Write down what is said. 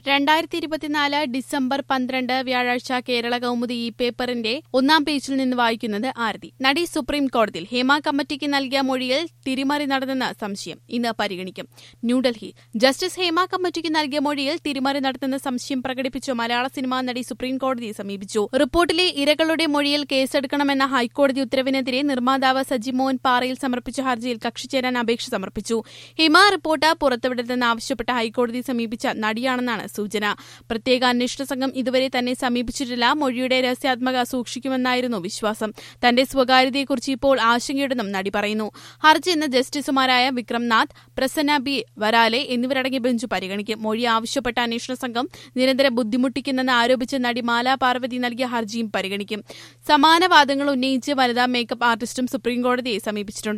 രണ്ടായിരത്തി ഇരുപത്തിനാല് ഡിസംബർ പന്ത്രണ്ട് വ്യാഴാഴ്ച കേരള കൗമുദി ഈ പേപ്പറിന്റെ ഒന്നാം പേജിൽ നിന്ന് വായിക്കുന്നത് ആരതി നടി സുപ്രീം കോടതിയിൽ ഹേമ കമ്മിറ്റിക്ക് നൽകിയ മൊഴിയിൽ തിരിമറി നടന്നെന്ന സംശയം ഇന്ന് പരിഗണിക്കും ന്യൂഡൽഹി ജസ്റ്റിസ് ഹേമ കമ്മിറ്റിക്ക് നൽകിയ മൊഴിയിൽ തിരിമറി നടത്തുന്ന സംശയം പ്രകടിപ്പിച്ചു മലയാള സിനിമാ നടി സുപ്രീം കോടതിയെ സമീപിച്ചു റിപ്പോർട്ടിലെ ഇരകളുടെ മൊഴിയിൽ കേസെടുക്കണമെന്ന ഹൈക്കോടതി ഉത്തരവിനെതിരെ നിർമ്മാതാവ് സജിമോഹൻ പാറയിൽ സമർപ്പിച്ച ഹർജിയിൽ കക്ഷി ചേരാൻ അപേക്ഷ സമർപ്പിച്ചു ഹിമ റിപ്പോർട്ട് പുറത്തുവിടരുതെന്ന് ആവശ്യപ്പെട്ട് ഹൈക്കോടതി സമീപിച്ച നടിയാണെന്നാണ് സൂചന പ്രത്യേക അന്വേഷണ സംഘം ഇതുവരെ തന്നെ സമീപിച്ചിട്ടില്ല മൊഴിയുടെ രഹസ്യാത്മക സൂക്ഷിക്കുമെന്നായിരുന്നു വിശ്വാസം തന്റെ സ്വകാര്യതയെക്കുറിച്ച് ഇപ്പോൾ ആശങ്കയുണ്ടെന്നും നടി പറയുന്നു ഹർജി ഇന്ന് ജസ്റ്റിസുമാരായ വിക്രം നാഥ് പ്രസന്ന ബി വരാലെ എന്നിവരടങ്ങിയ ബെഞ്ച് പരിഗണിക്കും മൊഴി ആവശ്യപ്പെട്ട അന്വേഷണ സംഘം നിരന്തരം ബുദ്ധിമുട്ടിക്കുന്നെന്ന് ആരോപിച്ച് നടി മാല പാർവതി നൽകിയ ഹർജിയും പരിഗണിക്കും സമാന വാദങ്ങൾ ഉന്നയിച്ച് വനിതാ മേക്കപ്പ് ആർട്ടിസ്റ്റും സുപ്രീംകോടതിയെ സമീപിച്ചിട്ടുണ്ട്